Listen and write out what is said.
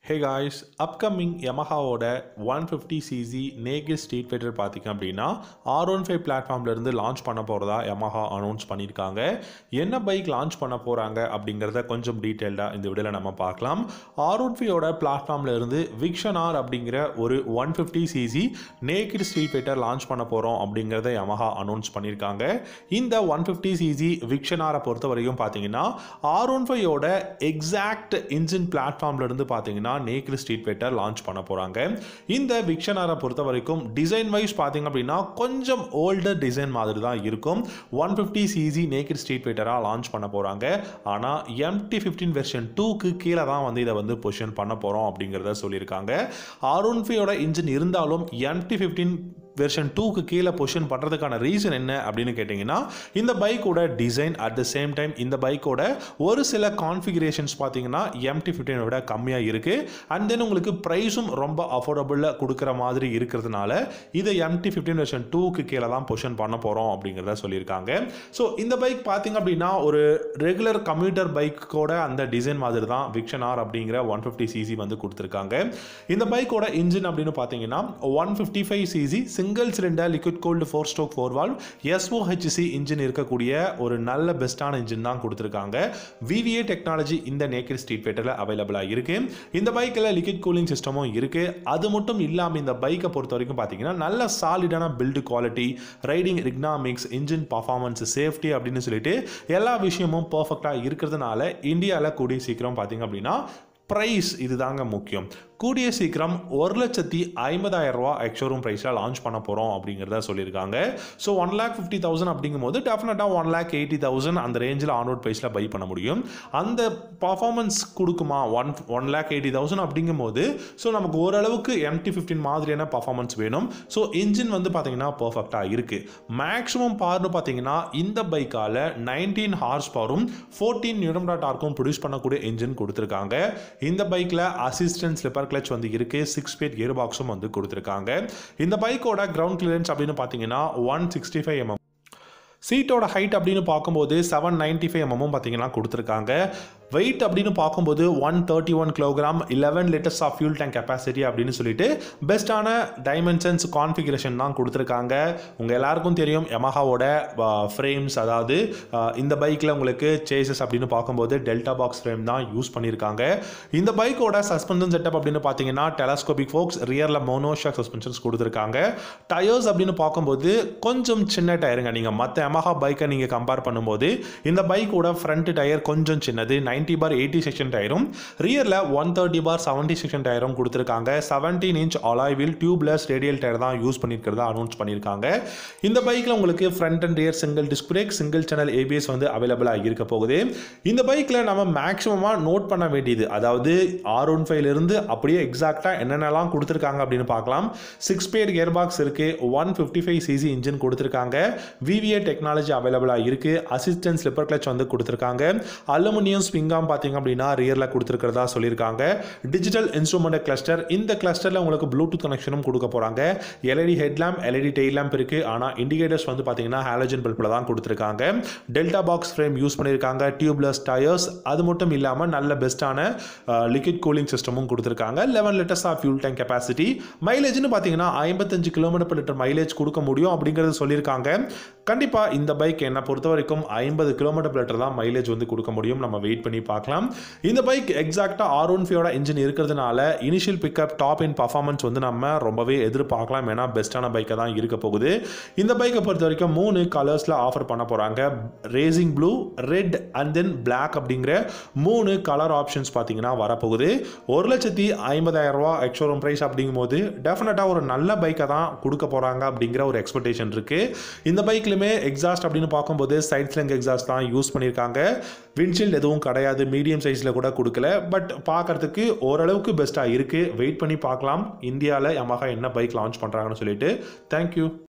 ஹே guys upcoming யமஹாவோட one fifty CC naked street fighter பார்த்தீங்க அப்படின்னா ஆர் ஒன் ஃபைவ் பிளாட்ஃபார்ம்லேருந்து லான்ச் பண்ண போகிறதா யமஹா அனௌன்ஸ் பண்ணியிருக்காங்க என்ன பைக் லான்ச் பண்ண போகிறாங்க அப்படிங்கிறத கொஞ்சம் டீட்டெயில்டாக இந்த வீடியோவில் நம்ம பார்க்கலாம் ஆர் ஒன் ஃபைவோட பிளாட்ஃபார்ம்ல இருந்து விக்ஷன் ஆர் அப்படிங்கிற ஒரு one fifty CC naked street fighter launch பண்ண போகிறோம் அப்படிங்கிறத யமஹா அனௌன்ஸ் பண்ணியிருக்காங்க இந்த ஒன் ஃபிஃப்டி சிசி விக்ஷன் ஆரை பொறுத்த வரைக்கும் பார்த்தீங்கன்னா ஆர் ஒன் ஃபைவோட எக்ஸாக்ட் இன்ஜின் பிளாட்ஃபார்ம்ல இருந்து பார்த்தீங்கன்னா நேக்கில் ஸ்ட்ரீட் ஃபைட்டர் லான்ச் பண்ண போகிறாங்க இந்த விக்ஷனாரை பொறுத்த வரைக்கும் டிசைன் வைஸ் பார்த்தீங்க அப்படின்னா கொஞ்சம் ஓல்டர் டிசைன் மாதிரி தான் இருக்கும் one fifty CC naked street ஃபைட்டராக லான்ச் பண்ண போகிறாங்க ஆனால் எம்டி ஃபிஃப்டீன் வெர்ஷன் டூக்கு கீழே தான் வந்து இதை வந்து பொசிஷன் பண்ண போகிறோம் அப்படிங்கிறத சொல்லியிருக்காங்க ஆர் ஒன் ஃபைவோட இன்ஜின் இருந்தாலும் எம்டி ஃபிஃப்டீன் வெர்ஷன் டூக்கு கீழே பொசிஷன் பண்ணுறதுக்கான ரீசன் என்ன அப்படின்னு கேட்டிங்கன்னா இந்த பைக்கோட design at the same time இந்த பைக்கோட ஒரு சில கான்ஃபிகரேஷன்ஸ் பார்த்தீங்கன்னா எம்டி ஃபிஃப்டீனை விட கம்மியாக இருக்குது அண்ட் தென் உங்களுக்கு ப்ரைஸும் ரொம்ப அஃபோர்டபுளாக கொடுக்குற மாதிரி இருக்கிறதுனால இதை எம்டி ஃபிஃப்டீன் வெர்ஷன் டூக்கு கீழே தான் பொசிஷன் பண்ண போகிறோம் அப்படிங்கிறத சொல்லியிருக்காங்க ஸோ இந்த பைக் பார்த்தீங்க அப்படின்னா ஒரு ரெகுலர் கம்யூட்டர் பைக்கோட அந்த டிசைன் மாதிரி தான் விக்ஷன் ஆர் அப்படிங்கிற ஒன் ஃபிஃப்டி சிசி வந்து கொடுத்துருக்காங்க இந்த பைக்கோட இன்ஜின் அப்படின்னு பார்த்தீங்கன்னா one fifty five CC single cylinder liquid cooled four stroke four valve SOHC engine இருக்கக்கூடிய ஒரு நல்ல பெஸ்ட்டான இன்ஜின் தான் கொடுத்துருக்காங்க விவிஏ டெக்னாலஜி இந்த நேக்கர் ஸ்ட்ரீட் ஃபைட்டரில் அவைலபிளாக இருக்கு இந்த பைக்கில் லிக்விட் கூலிங் சிஸ்டமும் இருக்கு அது மட்டும் இல்லாமல் இந்த பைக்கை பொறுத்த வரைக்கும் பார்த்தீங்கன்னா நல்ல சாலிடான build quality riding ergonomics engine performance safety அப்படின்னு சொல்லிட்டு எல்லா விஷயமும் பர்ஃபெக்டாக இருக்கிறதுனால இந்தியாவில் கூடிய சீக்கிரம் பார்த்தீங்க அப்படின்னா ப்ரைஸ் இதுதாங்க முக்கியம் கூடிய சீக்கிரம் ஒரு லட்சத்தி ஐம்பதாயிரம் ரூபா எக்ஷோரூம் ப்ரைஸில் லான்ச் பண்ண போகிறோம் அப்படிங்கிறத சொல்லியிருக்காங்க so one lakh fifty thousand அப்படிங்கும்போது டெஃபினட்டாக ஒன் லேக் எயிட்டி தௌசண்ட் அந்த ரேஞ்சில் ஆன்ரோட் ப்ரைஸில் பை பண்ண முடியும் அந்த பர்ஃபார்மன்ஸ் கொடுக்குமா one one lakh eighty thousand அப்படிங்கும்போது ஸோ நமக்கு ஓரளவுக்கு எம்டி ஃபிஃப்டின் மாதிரியான பர்ஃபார்மன்ஸ் வேணும் ஸோ இன்ஜின் வந்து பார்த்தீங்கன்னா பர்ஃபெக்டாக இருக்குது மேக்ஸிமம் பார்னு பார்த்தீங்கன்னா இந்த பைக்கால் நைன்டீன் ஹார்ஸ் பவரும் ஃபோர்டீன் நியூரம் டார்க்கும் ப்ரொடியூஸ் பண்ணக்கூடிய இன்ஜின் கொடுத்துருக்காங்க இந்த பைக்கில் அசிஸ்டன்ட் ஸ்லிப்பர் கிளச் வந்து இருக்கு சிக்ஸ் ஸ்பீட் கியர் பாக்ஸும் வந்து கொடுத்துருக்காங்க இந்த பைக்கோட கிரவுண்ட் கிளியரன்ஸ் அப்படின்னு பார்த்தீங்கன்னா ஒன் சிக்ஸ்டி ஃபைவ் எம்எம் சீட்டோட ஹைட் அப்படின்னு பார்க்கும்போது செவன் நைன்டி ஃபைவ் எம்எம்மும் பார்த்தீங்கன்னா கொடுத்துருக்காங்க வெயிட் அப்படின்னு பார்க்கும்போது one thirty one kilogram eleven litres of fuel tank capacity அப்படின்னு சொல்லிட்டு பெஸ்ட்டான டைமென்ஷன்ஸ் கான்ஃபிகரேஷன் தான் கொடுத்துருக்காங்க உங்கள் எல்லாருக்கும் தெரியும் யமஹாவோட ஃப்ரேம்ஸ் அதாவது இந்த பைக்கில் உங்களுக்கு சேசஸ் அப்படின்னு பார்க்கும்போது டெல்டா பாக்ஸ் ஃப்ரேம் தான் யூஸ் பண்ணியிருக்காங்க இந்த பைக்கோட சஸ்பென்ஷன் செட்டப் அப்படின்னு பார்த்தீங்கன்னா டெலஸ்கோபிக் ஃபோக்ஸ் ரியரில் மோனோஷாக் சஸ்பென்ஷன்ஸ் கொடுத்துருக்காங்க டயர்ஸ் அப்படின்னு பார்க்கும்போது கொஞ்சம் சின்ன டயருங்க நீங்கள் மற்ற யமஹா பைக்கை நீங்கள் கம்பேர் பண்ணும்போது இந்த பைக்கோட ஃப்ரண்ட் டயர் கொஞ்சம் சின்னது நைன்டி பார் எயிட்டி செக்ஷன் டயரும் ரியரில் one thirty by seventy section டயரும் கொடுத்துருக்காங்க seventeen inch alloy wheel tubeless radial tyre தான் யூஸ் பண்ணியிருக்கிறதா அனௌன்ஸ் பண்ணியிருக்காங்க இந்த பைக்கில் உங்களுக்கு front and rear single disc brake single channel ABS வந்து அவைலபிளாக இருக்க போகுது இந்த பைக்கில் நம்ம மேக்ஸிமமாக நோட் பண்ண வேண்டியது அதாவது ஆர் ஒன் ஃபைவ்லேருந்து அப்படியே எக்ஸாக்டாக என்னென்னலாம் கொடுத்துருக்காங்க அப்படின்னு பார்க்கலாம் சிக்ஸ் பேர் கியர் பாக்ஸ் இருக்குது one fifty five CC engine கொடுத்துருக்காங்க விவிஏ டெக்னாலஜி அவைலபிளாக இருக்குது அசிஸ்டன்ட் ஸ்லிப்பர் கிளச் வந்து கொடுத்துருக்காங்க அலுமினியம் ஸ்பிங்காம் பார்த்தீங்க அப்படின்னா ரியரில் கொடுத்துருக்கிறதா சொல்லியிருக்காங்க டிஜிட்டல் இன்ஸ்ட்ருமெண்ட் கிளஸ்டர் இந்த கிளஸ்டரில் உங்களுக்கு ப்ளூடூத் கனெக்ஷனும் கொடுக்க போகிறாங்க LED headlamp LED tail lamp இருக்குது ஆனால் இண்டிகேட்டர்ஸ் வந்து பார்த்தீங்கன்னா ஹாலஜன் பல்பில் தான் கொடுத்துருக்காங்க டெல்டா பாக்ஸ் ஃப்ரேம் யூஸ் பண்ணியிருக்காங்க டியூப்லெஸ் டயர்ஸ் அது மட்டும் இல்லாமல் நல்ல பெஸ்ட்டான லிக்விட் கூலிங் சிஸ்டமும் கொடுத்துருக்காங்க eleven litres of fuel tank capacity மைலேஜ்னு பார்த்தீங்கன்னா ஐம்பத்தஞ்சு கிலோமீட்டர் per லிட்டர் மைலேஜ் கொடுக்க முடியும் அப்படிங்கிறது சொல்லியிருக்காங்க கண்டிப்பாக இந்த பைக் என்னை பொறுத்த வரைக்கும் ஐம்பது கிலோமீட்டர் per லிட்டர் தான் மைலேஜ் வந்து கொடுக்க முடியும் நம்ம வெயிட் பண்ணி பார்க்கலாம் இந்த பைக் எக்ஸாக்டாக ஆர் ஒன் ஃபைவோட இன்ஜின் இருக்கிறதுனால initial pickup top in performance வந்து நம்ம ரொம்பவே எதிர்பார்க்கலாம் ஏன்னா பெஸ்ட்டான பைக்கை தான் இருக்க போகுது இந்த பைக்கை பொறுத்த வரைக்கும் மூணு கலர்ஸில் ஆஃபர் பண்ண போகிறாங்க racing blue red and then black அப்படிங்கிற மூணு கலர் ஆப்ஷன்ஸ் பார்த்தீங்கன்னா வரப்போகுது ஒரு லட்சத்தி ஐம்பதாயிரம் ரூபா எக்ஷோரூம் ப்ரைஸ் அப்படிங்கும்போது டெஃபினட்டாக ஒரு நல்ல பைக்கை தான் கொடுக்க போகிறாங்க அப்படிங்கிற ஒரு எக்ஸ்பெக்டேஷன் இருக்குது இந்த பைக்லையுமே எக்ஸாஸ்ட் அப்படின்னு பார்க்கும்போது சைட் ஸ்லிங் எக்ஸாஸ்ட் தான் யூஸ் பண்ணியிருக்காங்க விண்ட்ஷீல்டு எதுவும் கிடையாது மீடியம் சைஸில் கூட கொடுக்கல பட் பார்க்கறதுக்கு ஓரளவுக்கு பெஸ்ட்டாக இருக்குது வெயிட் பண்ணி பார்க்கலாம் இந்தியாவில் யமஹா என்ன பைக் லான்ச் பண்ணுறாங்கன்னு சொல்லிட்டு தேங்க்யூ